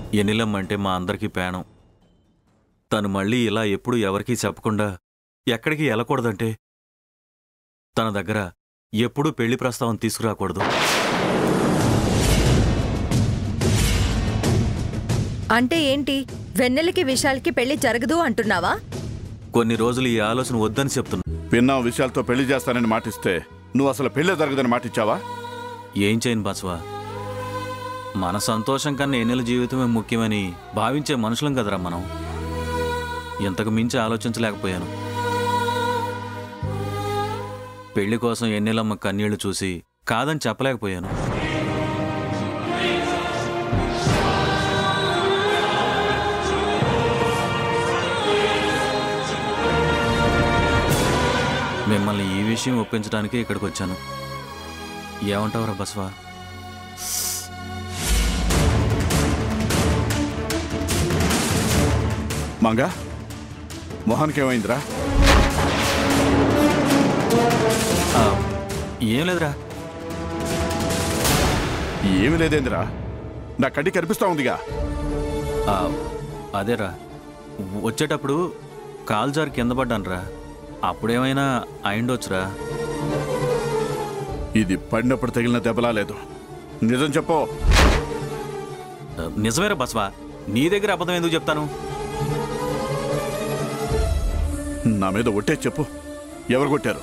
ఎనిలమ్మంటే మా అందరికీ పేణం తను మళ్ళీ ఇలా ఎప్పుడు ఎవరికీ చెప్పకుండా ఎక్కడికి వెళ్ళకూడదంటే తన దగ్గర ఎప్పుడూ పెళ్లి ప్రస్తావన తీసుకురాకూడదు అంటే ఏంటి వెన్నెలకి విశాల్కి పెళ్లి జరగదు అంటున్నావా కొన్ని రోజులు ఈ ఆలోచన వద్దని చెప్తున్నా విన్నాం విషయాలతో పెళ్లి చేస్తానని మాటిస్తే నువ్వు అసలు పెళ్లి జరగదని మాటిచ్చావా ఏం చేయను బసవా మన సంతోషం కన్నా ఎన్నెల జీవితమే ముఖ్యమని భావించే మనుషులం కదరా మనం ఇంతకు మించి ఆలోచించలేకపోయాను పెళ్లి కోసం ఎన్నెలమ్మ కన్నీళ్లు చూసి కాదని చెప్పలేకపోయాను మిమ్మల్ని ఈ విషయం ఒప్పించడానికి ఇక్కడికి వచ్చాను ఏమంటావురా బసవా మంగ మొహానికి ఏమైందిరా ఆ, ఏం లేదురా ఏమి లేదేందిరా నా కంటి కనిపిస్తా ఉందిగా ఆ, అదేరా వచ్చేటప్పుడు కాలు జారి కింద పడ్డానురా అప్పుడేమైనా అయిండొచ్చురా ఇది పడినప్పుడు తగిలిన దెబ్బలా లేదు నిజం చెప్పు ఆ, నిజమేరా బసవా నీ దగ్గర అబద్ధం ఎందుకు చెప్తాను నా మీద ఒట్టే చెప్పు ఎవరు కొట్టారు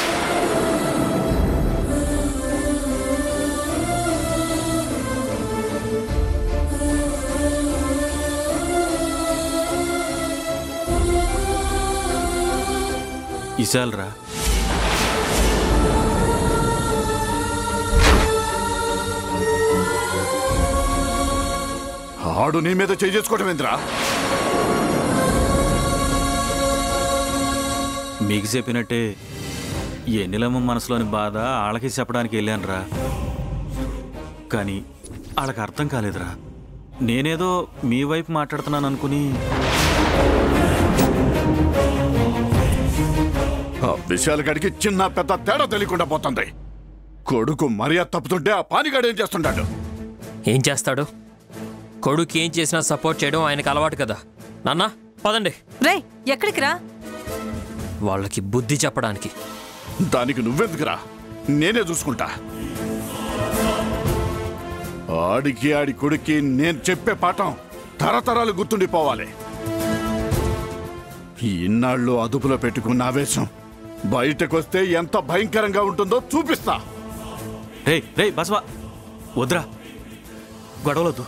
ఇశాల్రా ఆడు నీ మీద చేసుకోవటం ఏందిరా మీకు చెప్పినట్టే ఎన్నిలమ్మ మనసులోని బాధ వాళ్ళకి చెప్పడానికి వెళ్ళానురా కానీ వాళ్ళకి అర్థం కాలేదురా నేనేదో మీ వైపు మాట్లాడుతున్నాను అనుకుని ఆ విషయాల గడికి చిన్న పెద్ద తేడా తెలియకుండా పోతుంది కొడుకు మర్యాద తప్పుతుంటే ఆ పానిగాడు ఏం చేస్తుంటాడు ఏం చేస్తాడు కొడుకు ఏం చేసినా సపోర్ట్ చేయడం ఆయనకు అలవాటు కదా నాన్న పదండి రేయ్ ఎక్కడికి రా వాళ్ళకి బుద్ధి చెప్పడానికి దానికి నువ్వెందుకురా నేనే చూసుకుంటా ఆడికి ఆడి కొడుక్కి నేను చెప్పే పాఠం తరతరాలు గుర్తుండిపోవాలి ఇన్నాళ్ళు అదుపులో పెట్టుకున్న ఆవేశం బయటకొస్తే ఎంత భయంకరంగా ఉంటుందో చూపిస్తా రే రే బసవా వద్దురా గొడవలొద్దు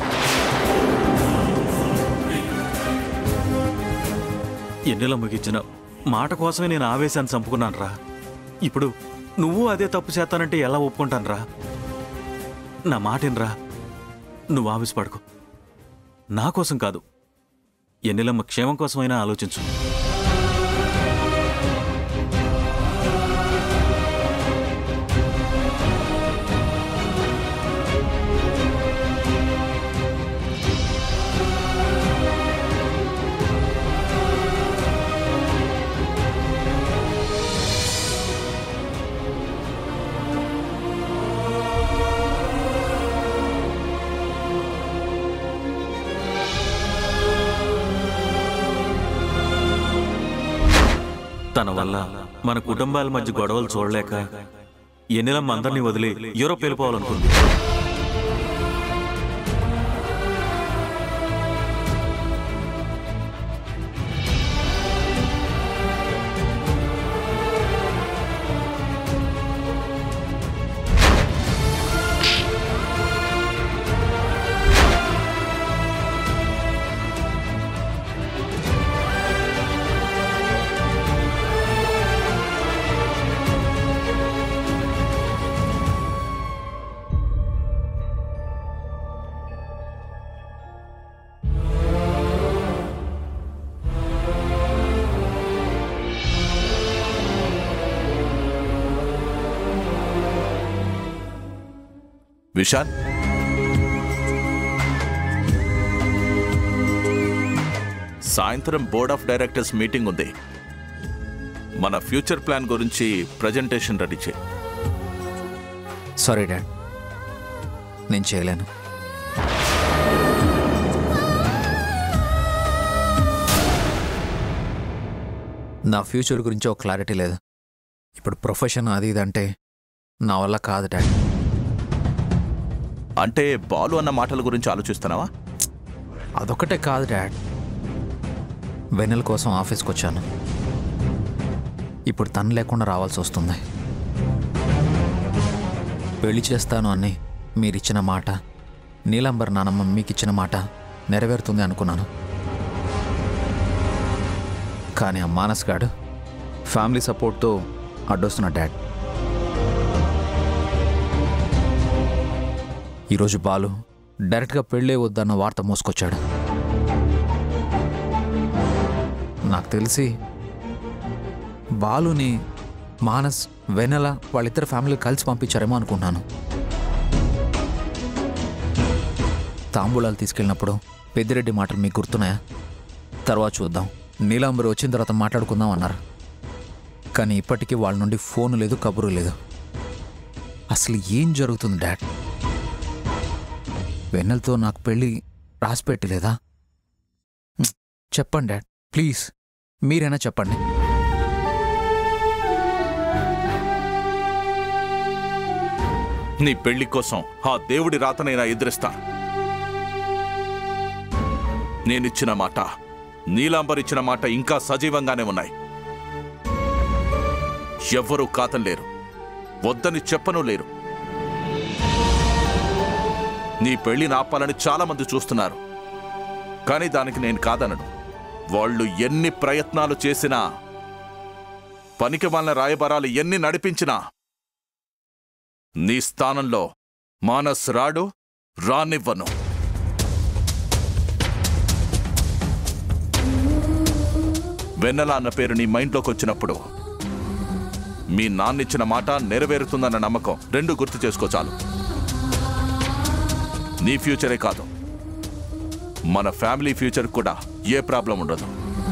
ఎన్నెలమ్మకి ఇచ్చిన మాట కోసమే నేను ఆవేశాన్ని చంపుకున్నాను రా ఇప్పుడు నువ్వు అదే తప్పు చేస్తానంటే ఎలా ఒప్పుకుంటాను రా నా మాటినరా నువ్వు ఆవేశపడకు నా కోసం కాదు ఎన్నెలమ్మ క్షేమం కోసమైనా ఆలోచించు తన వల్ల మన కుటుంబాల మధ్య గొడవలు చూడలేక ఎన్నెలమ్మ అందరినీ వదిలి యూరోప్ వెళ్ళిపోవాలనుకుంది విశాల్ సాయంత్రం బోర్డ్ ఆఫ్ డైరెక్టర్స్ మీటింగ్ ఉంది మన ఫ్యూచర్ ప్లాన్ గురించి ప్రజెంటేషన్ రెడీ చేయి సారీ డాడ్ నేను చేయలేను నా ఫ్యూచర్ గురించి ఒక క్లారిటీ లేదు ఇప్పుడు ప్రొఫెషన్ అది ఇది అంటే నా వల్ల కాదు డాడ్ అంటే బాలు అన్న మాటల గురించి ఆలోచిస్తున్నావా అదొక్కటే కాదు డాడ్ వెన్నెల కోసం ఆఫీస్కి వచ్చాను ఇప్పుడు తను లేకుండా రావాల్సి వస్తుంది పెళ్లి చేస్తాను అని మీరిచ్చిన మాట నీలంబర్ నానమ్మ మీకు ఇచ్చిన మాట నెరవేరుతుంది అనుకున్నాను కానీ ఆ మానస్ గాడు ఫ్యామిలీ సపోర్ట్తో అడ్డొస్తున్న డాడ్ ఈరోజు బాలు డైరెక్ట్గా పెళ్ళే వద్దన్న వార్త మోసుకొచ్చాడు నాకు తెలిసి బాలుని మానస్ వెనెల వాళ్ళిద్దరు ఫ్యామిలీ కలిసి పంపించారేమో అనుకున్నాను తాంబూలాలు తీసుకెళ్ళినప్పుడు పెద్దిరెడ్డి మాటలు మీకు గుర్తున్నాయా తర్వాత చూద్దాం నీలాంబరి వచ్చిన తర్వాత మాట్లాడుకుందాం అన్నారు కానీ ఇప్పటికీ వాళ్ళ నుండి ఫోన్ లేదు కబురు లేదు అసలు ఏం జరుగుతుంది డాడ్ వెన్నెలతో నాకు పెళ్ళి రాసి పెట్టలేదా హ్మ్, చెప్పండి డాడ్ ప్లీజ్ మీరైనా చెప్పండి నీ పెళ్లి కోసం ఆ దేవుడి రాతనైనా ఎదురిస్తా నేనిచ్చిన మాట నీలాంబర్ ఇచ్చిన మాట ఇంకా సజీవంగానే ఉన్నాయి ఎవ్వరూ కాతలేరు వద్దని చెప్పను లేరు నీ పెళ్లి నాపాలని చాలా మంది చూస్తున్నారు కానీ దానికి నేను కాదనను వాళ్ళు ఎన్ని ప్రయత్నాలు చేసినా పనికి వాళ్ళ రాయబారాలు ఎన్ని నడిపించినా నీ స్థానంలో మానస్ రాడు రానివ్వను వెన్నెల అన్న పేరు నీ మైండ్లోకి వచ్చినప్పుడు మీ నాన్నిచ్చిన మాట నెరవేరుతుందన్న నమ్మకం రెండు గుర్తు చేసుకో చాలు నీ ఫ్యూచరే కాదు మన ఫ్యామిలీ ఫ్యూచర్ కూడా ఏ ప్రాబ్లం ఉండదు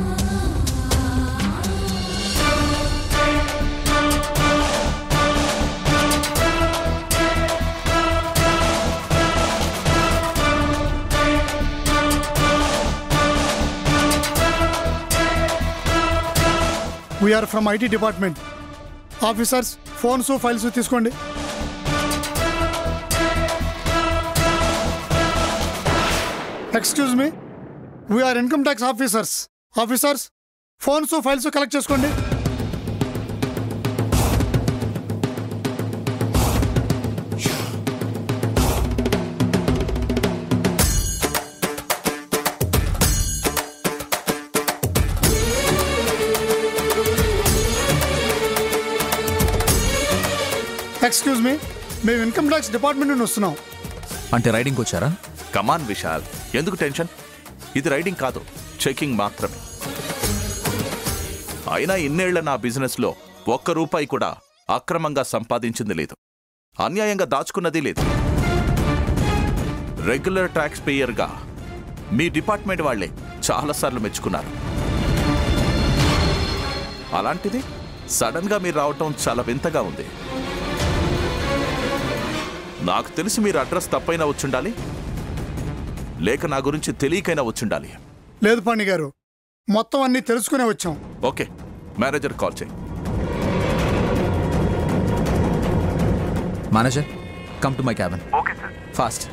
we're from IT department officers phones files తీసుకోండి excuse me we're income tax officers officers phones files collect చేసుకోండి ఎక్స్క్యూజ్ మీ మేము ఇన్కమ్ ట్యాక్స్ డిపార్ట్మెంట్ నుండి వస్తున్నాం అంటే రైడింగ్కి వచ్చారా కమాన్ విశాల్ ఎందుకు టెన్షన్ ఇది రైడింగ్ కాదు చెకింగ్ మాత్రమే అయినా ఇన్నేళ్ల నా బిజినెస్లో ఒక్క రూపాయి కూడా అక్రమంగా సంపాదించింది లేదు అన్యాయంగా దాచుకున్నది లేదు రెగ్యులర్ ట్యాక్స్ పేయర్గా మీ డిపార్ట్మెంట్ వాళ్లే చాలాసార్లు మెచ్చుకున్నారు అలాంటిది సడన్గా మీరు రావటం చాలా వింతగా ఉంది నాకు తెలిసి మీరు అడ్రస్ తప్పైనా వచ్చుండాలి లేక నా గురించి తెలియకైనా వచ్చుండాలి లేదు పాండి గారు మొత్తం అన్నీ తెలుసుకునే వచ్చాం ఓకే మేనేజర్ కాల్ చేయి manager come to my cabin okay sir fast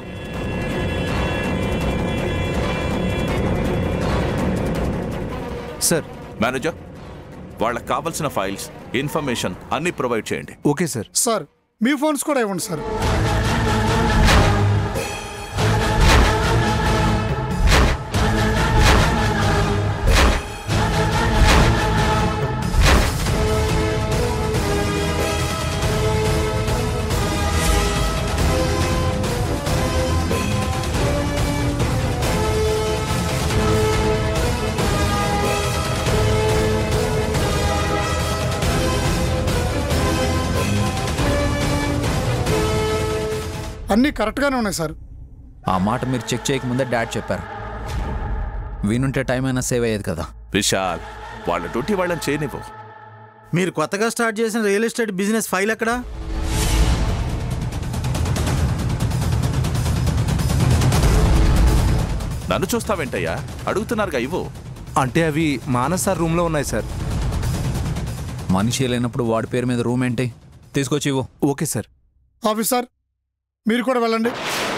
sir manager వాళ్ళకి కావలసిన ఫైల్స్ ఇన్ఫర్మేషన్ అన్ని ప్రొవైడ్ చేయండి ఓకే సార్ సార్ మీ ఫోన్స్ కూడా ఇవ్వండి సార్ అన్నీ కరెక్ట్గానే ఉన్నాయి సార్ ఆ మాట మీరు చెక్ చేయకముందే డాడ్ చెప్పారు వినుంటే టైం అయినా సేవ్ అయ్యేది కదా విశాల్ వాళ్ళ డ్యూటీ వాళ్ళని చేయనివ్వు మీరు కొత్తగా స్టార్ట్ చేసిన రియల్ ఎస్టేట్ బిజినెస్ ఫైల్ ఎక్కడా నన్ను చూస్తావేంటయ్యా అడుగుతున్నారుగా ఇవ్వు అంటే అవి మానస్ సార్ రూమ్లో ఉన్నాయి సార్ మనిషి లేనప్పుడు వాడి పేరు మీద రూమ్ ఏంటి తీసుకొచ్చి ఇవ్వు ఓకే సార్ ఆఫీసర్ మీరు కూడా వెళ్ళండి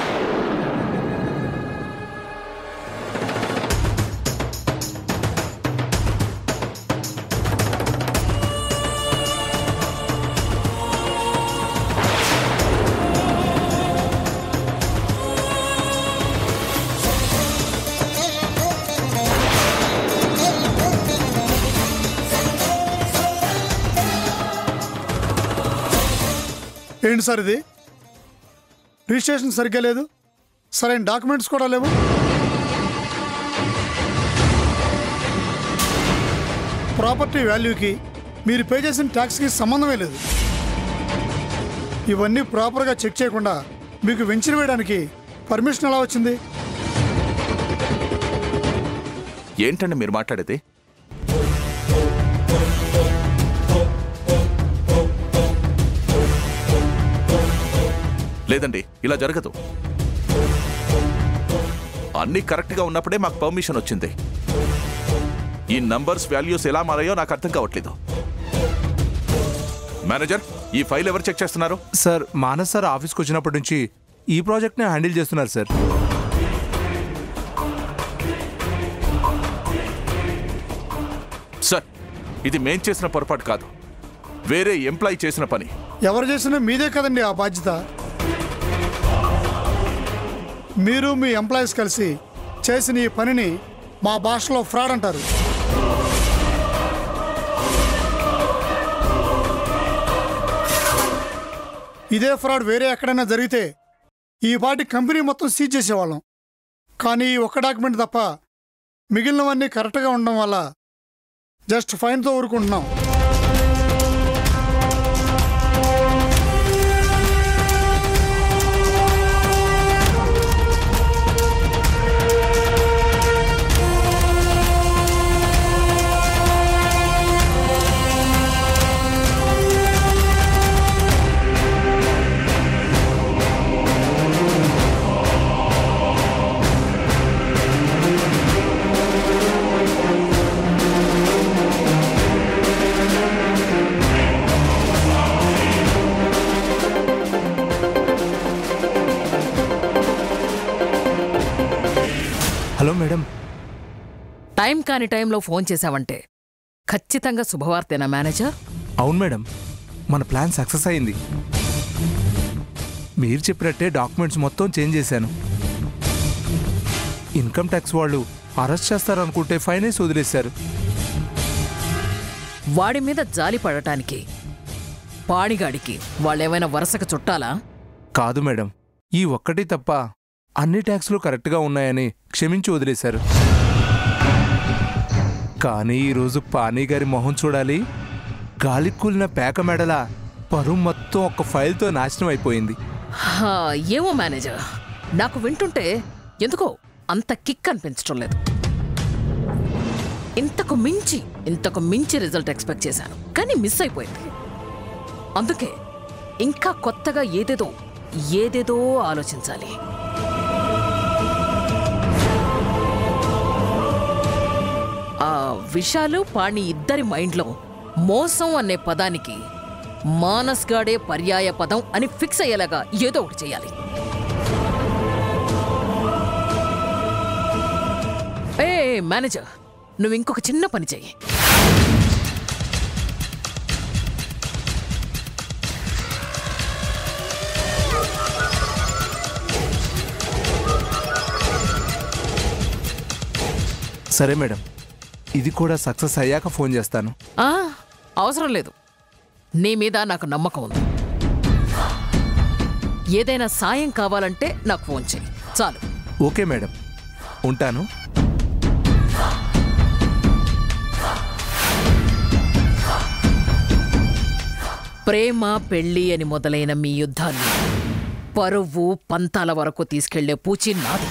ఏంటి సార్ ఇది రిజిస్ట్రేషన్ సరిగ్గా లేదు సరైన డాక్యుమెంట్స్ కూడా లేవు ప్రాపర్టీ వాల్యూకి మీరు పే చేసిన ట్యాక్స్కి సంబంధమే లేదు ఇవన్నీ ప్రాపర్గా చెక్ చేయకుండా మీకు వెంచర్ వేయడానికి పర్మిషన్ ఎలా వచ్చింది ఏంటండి మీరు మాట్లాడేది లేదండి ఇలా జరగదు అన్నీ కరెక్ట్గా ఉన్నప్పుడే మాకు పర్మిషన్ వచ్చింది ఈ నంబర్స్ వాల్యూస్ ఎలా మారాయో నాకు అర్థం కావట్లేదు మేనేజర్ ఈ ఫైల్ ఎవరు చెక్ చేస్తున్నారు సార్ మానస్ సార్ ఆఫీస్కి వచ్చినప్పటి నుంచి ఈ ప్రాజెక్ట్ని హ్యాండిల్ చేస్తున్నారు సార్ సార్ ఇది మేం చేసిన పొరపాటు కాదు వేరే ఎంప్లాయ్ చేసిన పని ఎవరు చేసినా మీదే కదండి ఆ బాధ్యత మీరు మీ ఎంప్లాయీస్ కలిసి చేసిన ఈ పనిని మా భాషలో ఫ్రాడ్ అంటారు ఇదే ఫ్రాడ్ వేరే ఎక్కడైనా జరిగితే ఈ పాటి కంపెనీ మొత్తం సీజ్ చేసేవాళ్ళం కానీ ఈ ఒక్క డాక్యుమెంట్ తప్ప మిగిలినవన్నీ కరెక్ట్గా ఉండడం వల్ల జస్ట్ ఫైన్తో ఊరుకుంటున్నాం హలో మేడం టైం కాని టైంలో ఫోన్ చేశావంటే ఖచ్చితంగా శుభవార్తేనా మేనేజర్ అవును మేడం మన ప్లాన్ సక్సెస్ అయింది మీరు చెప్పినట్టే డాక్యుమెంట్స్ మొత్తం చేంజ్ చేశాను ఇన్కమ్ ట్యాక్స్ వాళ్ళు అరెస్ట్ చేస్తారనుకుంటే ఫైనేస్ వదిలేశారు వాడి మీద జాలి పడటానికి పాడిగాడికి వాళ్ళేమైనా వరుసకు చుట్టాలా కాదు మేడం ఈ ఒక్కటి తప్ప అన్ని ట్యాక్స్లు కరెక్ట్గా ఉన్నాయని క్షమించి వదిలేశారు కానీ ఈరోజు పానీ గారి మొహం చూడాలి గాలి కూలిన పేక మెడల పరువు మొత్తం ఒక ఫైల్తో నాశనం అయిపోయింది హా, ఏమో మేనేజర్ నాకు వింటుంటే ఎందుకో అంత కిక్ అనిపించడం లేదు ఇంతకు మించి ఇంతకు మించి రిజల్ట్ ఎక్స్పెక్ట్ చేశాను కానీ మిస్ అయిపోయింది అందుకే ఇంకా కొత్తగా ఏదేదో ఏదేదో ఆలోచించాలి ఆ విశాలు పాణి ఇద్దరి మైండ్లో మోసం అనే పదానికి మానస్ గాడే పర్యాయ పదం అని ఫిక్స్ అయ్యేలాగా ఏదో ఒకటి చేయాలి ఏ మేనేజర్ నువ్వు ఇంకొక చిన్న పని చెయ్యి సరే మేడం ఇది కూడా సక్సెస్ అయ్యాక ఫోన్ చేస్తాను ఆ, అవసరం లేదు నీ మీద నాకు నమ్మకం ఉంది ఏదైనా సాయం కావాలంటే నాకు ఫోన్ చేయి చాలు ఓకే మేడం ఉంటాను ప్రేమ పెళ్లి అని మొదలైన మీ యుద్ధాన్ని పరువు పంతాల వరకు తీసుకెళ్లే పూచి నాది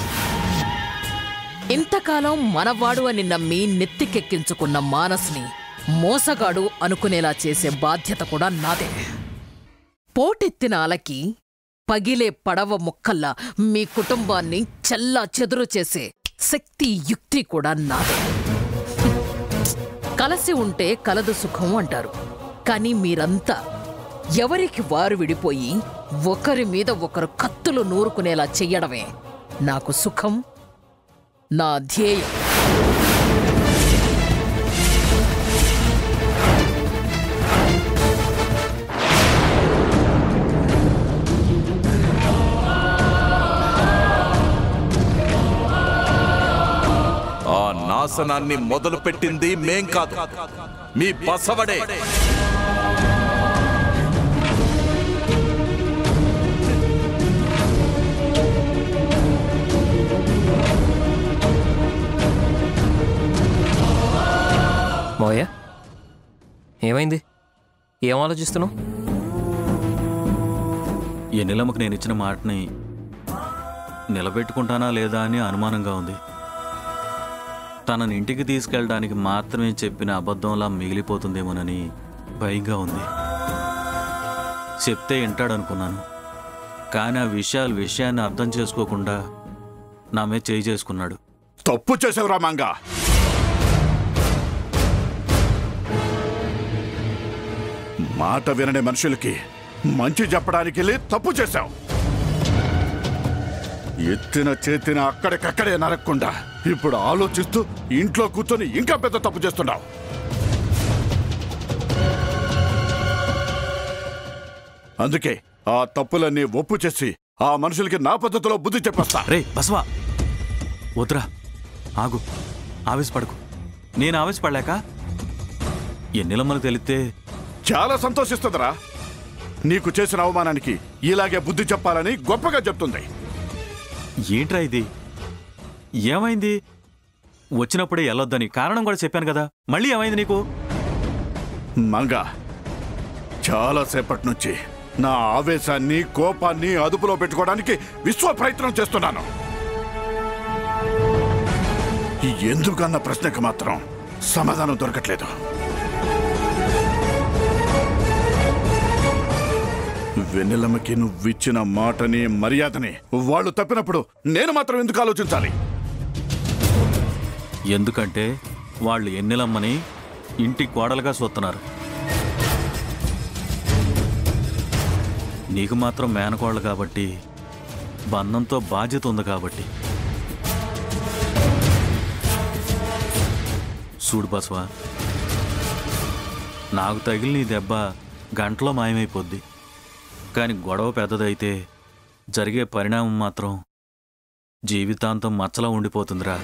ఇంతకాలం మనవాడు అని నమ్మి నెత్తికెక్కించుకున్న మానస్ని మోసగాడు అనుకునేలా చేసే బాధ్యత కూడా నాదే పోటెత్తిన అలకి పగిలే పడవ ముక్కల్లా మీ కుటుంబాన్ని చెల్లా చెదురు చేసే శక్తి యుక్తి కూడా నాదే కలసి ఉంటే కలదు సుఖం అంటారు కానీ మీరంతా ఎవరికి వారు విడిపోయి ఒకరి మీద ఒకరు కత్తులు నూరుకునేలా చెయ్యడమే నాకు సుఖం నా ధ్యేయం ఆ నాశనాన్ని మొదలు పెట్టింది మేం కాదు మీ బసవడే మోయ ఏమైంది ఏం ఆలోచిస్తున్నావు ఎన్నెలమ్మకు నేను ఇచ్చిన మాటని నిలబెట్టుకుంటానా లేదా అని అనుమానంగా ఉంది తనని ఇంటికి తీసుకెళ్ళడానికి మాత్రమే చెప్పిన అబద్ధంలా మిగిలిపోతుందేమోనని భయంగా ఉంది చెప్తే వింటాడనుకున్నాను కానీ ఆ విషయాలు విషయాన్ని అర్థం చేసుకోకుండా నా మీద చేయి చేసుకున్నాడు తప్పు చేసావురా మంగా మాట వినని మనుషులకి మంచి చెప్పడానికి వెళ్ళి తప్పు చేశావు ఎత్తిన చేతిన అక్కడికక్కడే నరక్కుండా ఇప్పుడు ఆలోచిస్తూ ఇంట్లో కూర్చొని ఇంకా పెద్ద తప్పు చేస్తున్నావు అందుకే ఆ తప్పులన్నీ ఒప్పు చేసి ఆ మనుషులకి నా పద్ధతిలో బుద్ధి చెప్పేస్తా రే బసవా వద్దురా ఆగు ఆవేశపడకు నేను ఆవేశపడలేక ఎన్నెలమ్మలు తెలిస్తే చాలా సంతోషిస్తుందిరా నీకు చేసిన అవమానానికి ఇలాగే బుద్ధి చెప్పాలని గొప్పగా చెప్తుంది ఏంట్రా ఇది ఏమైంది వచ్చినప్పుడే వెళ్ళొద్దని కారణం కూడా చెప్పాను కదా మళ్ళీ ఏమైంది నీకు మంగ చాలాసేపటి నుంచి నా ఆవేశాన్ని కోపాన్ని అదుపులో పెట్టుకోవడానికి విశ్వ ప్రయత్నం చేస్తున్నాను ఎందుకన్న ప్రశ్నకు మాత్రం సమాధానం దొరకట్లేదు వెన్నెలమ్మకి నువ్విచ్చిన మాటని మర్యాదని వాళ్ళు తప్పినప్పుడు నేను మాత్రం ఎందుకు ఆలోచించాలి ఎందుకంటే వాళ్ళు ఎన్నెలమ్మని ఇంటి కోడలుగా చూస్తున్నారు నీకు మాత్రం మేనకోడలు కాబట్టి బంధంతో బాధ్యత ఉంది కాబట్టి చూడు బసవా నాకు తగిలిన ఈ దెబ్బ గంటలో మాయమైపోద్ది కానీ గొడవ పెద్దదైతే జరిగే పరిణామం మాత్రం జీవితాంతం మచ్చలా ఉండిపోతుందిరా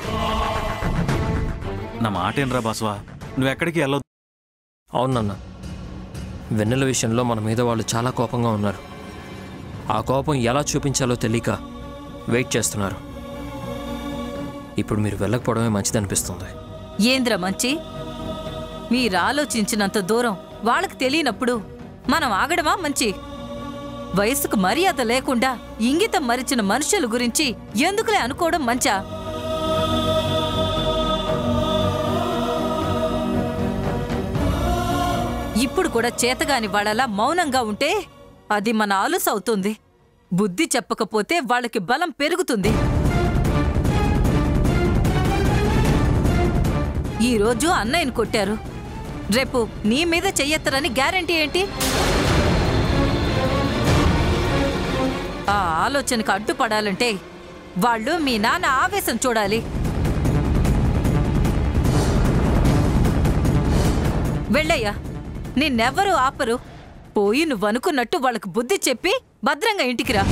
నా మాట ఏంట్రా బసవా నువ్వెక్కడికి వెళ్ళొద్దు అవునన్న వెన్నెల విషయంలో మన మీద వాళ్ళు చాలా కోపంగా ఉన్నారు ఆ కోపం ఎలా చూపించాలో తెలియక వెయిట్ చేస్తున్నారు ఇప్పుడు మీరు వెళ్ళకపోవడమే మంచిదనిపిస్తుంది ఏంద్ర మంచి మీరు ఆలోచించినంత దూరం వాళ్ళకి తెలియనప్పుడు మనం ఆగడమా మంచి వయసుకు మర్యాద లేకుండా ఇంగితం మరిచిన మనుషుల గురించి ఎందుకులే అనుకోవడం మంచా ఇప్పుడు కూడా చేతగాని వాళ్ళలా మౌనంగా ఉంటే అది మన ఆలుస అవుతుంది బుద్ధి చెప్పకపోతే వాళ్ళకి బలం పెరుగుతుంది ఈ రోజు అన్నయ్యను కొట్టారు రేపు నీ మీద చెయ్యెత్తరని గ్యారంటీ ఏంటి ఆ ఆలోచనకు అడ్డుపడాలంటే వాళ్ళు మీ నాన్న ఆవేశం చూడాలి వెళ్ళయ్యా నిన్నెవ్వరూ ఆపరు పోయి నువ్వనుకున్నట్టు వాళ్ళకు బుద్ధి చెప్పి భద్రంగా ఇంటికి రా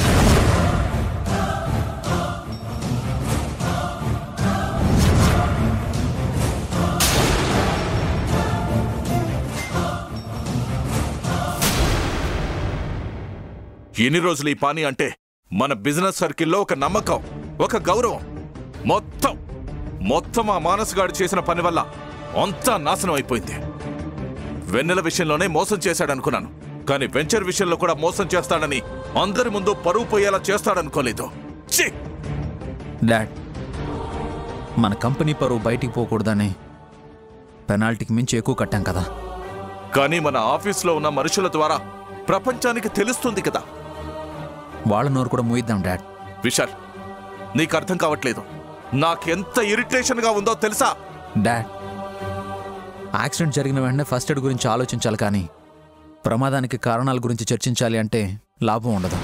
ఎన్ని రోజులు ఈ పానీ అంటే మన బిజినెస్ సర్కిల్లో ఒక నమ్మకం ఒక గౌరవం మొత్తం మొత్తం ఆ మానసుగాడు చేసిన పని వల్ల అంతా నాశనం అయిపోయింది వెన్నెల విషయంలోనే మోసం చేశాడనుకున్నాను కానీ వెంచర్ విషయంలో కూడా మోసం చేస్తాడని అందరి ముందు పరువు పోయేలా చేస్తాడనుకోలేదు ఛీ! డాడ్ మన కంపెనీ పరువు బయటికి పోకూడదని పెనాల్టీకి మించి ఎక్కువ కట్టాం కదా కానీ మన ఆఫీస్లో ఉన్న మనుషుల ద్వారా ప్రపంచానికి తెలుస్తుంది కదా వాళ్ళ నోరు కూడా మూయిద్దాం డాడ్ విశాల్ నీకు అర్థం కావట్లేదు నాకెంత ఇరిటేషన్గా ఉందో తెలుసా డాడ్ యాక్సిడెంట్ జరిగిన వెంటనే ఫస్ట్ ఎయిడ్ గురించి ఆలోచించాలి కానీ ప్రమాదానికి కారణాల గురించి చర్చించాలి అంటే లాభం ఉండదు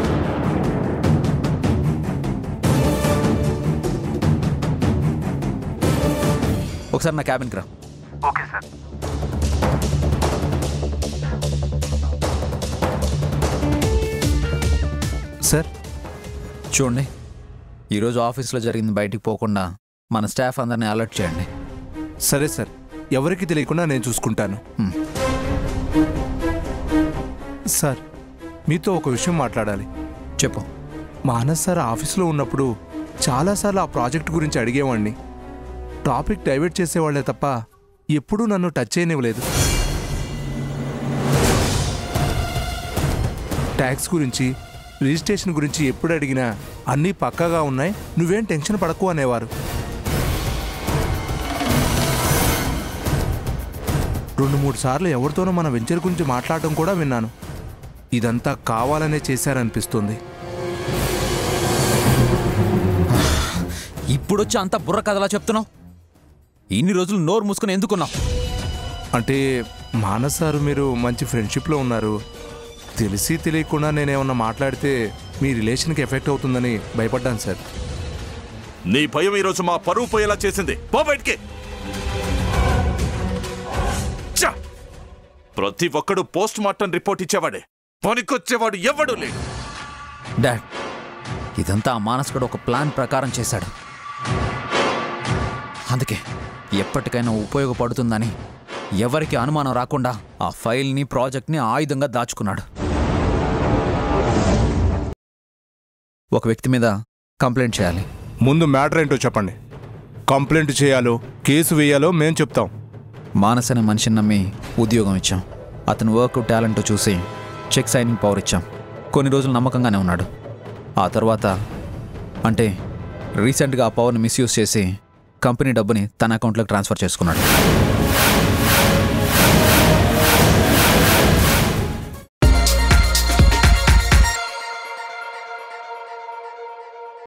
ఒకసారి నా క్యాబిన్కి రా ఓకే సార్ సార్ చూడండి ఈరోజు ఆఫీస్లో జరిగింది బయటికి పోకుండా మన స్టాఫ్ అందరినీ అలర్ట్ చేయండి సరే సార్ ఎవరికి తెలియకుండా నేను చూసుకుంటాను హ్మ్. సార్ మీతో ఒక విషయం మాట్లాడాలి చెప్పు మానస్ సార్ ఆఫీస్లో ఉన్నప్పుడు చాలాసార్లు ఆ ప్రాజెక్ట్ గురించి అడిగేవాడిని టాపిక్ డైవర్ట్ చేసేవాళ్లే తప్ప ఎప్పుడూ నన్ను టచ్ చేయనివ్వలేదు ట్యాక్స్ గురించి రిజిస్ట్రేషన్ గురించి ఎప్పుడు అడిగినా అన్నీ పక్కాగా ఉన్నాయి నువ్వేం టెన్షన్ పడకు అనేవారు రెండు మూడు సార్లు ఎవరితోనో మన వెంచర్ గురించి మాట్లాడటం కూడా విన్నాను ఇదంతా కావాలనే చేశారనిపిస్తుంది ఇప్పుడొచ్చి అంత బుర్ర కథలా చెప్తున్నావు ఇన్ని రోజులు నోరు మూసుకుని ఎందుకున్నావు అంటే మానస్ సారు మీరు మంచి ఫ్రెండ్షిప్లో ఉన్నారు తెలిసి తెలియకుండా నేనేమన్నా మాట్లాడితే మీ రిలేషన్కి ఎఫెక్ట్ అవుతుందని భయపడ్డాను సార్ నీ భయం ఈరోజు మా పరువు పోయేలా చేసింది పో బయటికి చ్చ! ప్రతి ఒక్కడు పోస్ట్ మార్టం రిపోర్ట్ ఇచ్చేవాడే పనికొచ్చేవాడు ఎవడు లేడు డాడ్ ఇదంతా ఆ మానసుడు ఒక ప్లాన్ ప్రకారం చేశాడు అందుకే ఎప్పటికైనా ఉపయోగపడుతుందని ఎవరికి అనుమానం రాకుండా ఆ ఫైల్ని ప్రాజెక్ట్ని ఆయుధంగా దాచుకున్నాడు ఒక వ్యక్తి మీద కంప్లైంట్ చేయాలి ముందు మ్యాటర్ ఏంటో చెప్పండి కంప్లైంట్ చేయాలో కేసు వేయాలో మేం చెప్తాం మానస్ అనే మనిషిని నమ్మి ఉద్యోగం ఇచ్చాం అతని వర్క్ టాలెంట్ చూసి చెక్ సైనింగ్ పవర్ ఇచ్చాం కొన్ని రోజులు నమ్మకంగానే ఉన్నాడు ఆ తర్వాత అంటే రీసెంట్గా ఆ పవర్ని మిస్యూజ్ చేసి కంపెనీ డబ్బుని తన అకౌంట్లోకి ట్రాన్స్ఫర్ చేసుకున్నాడు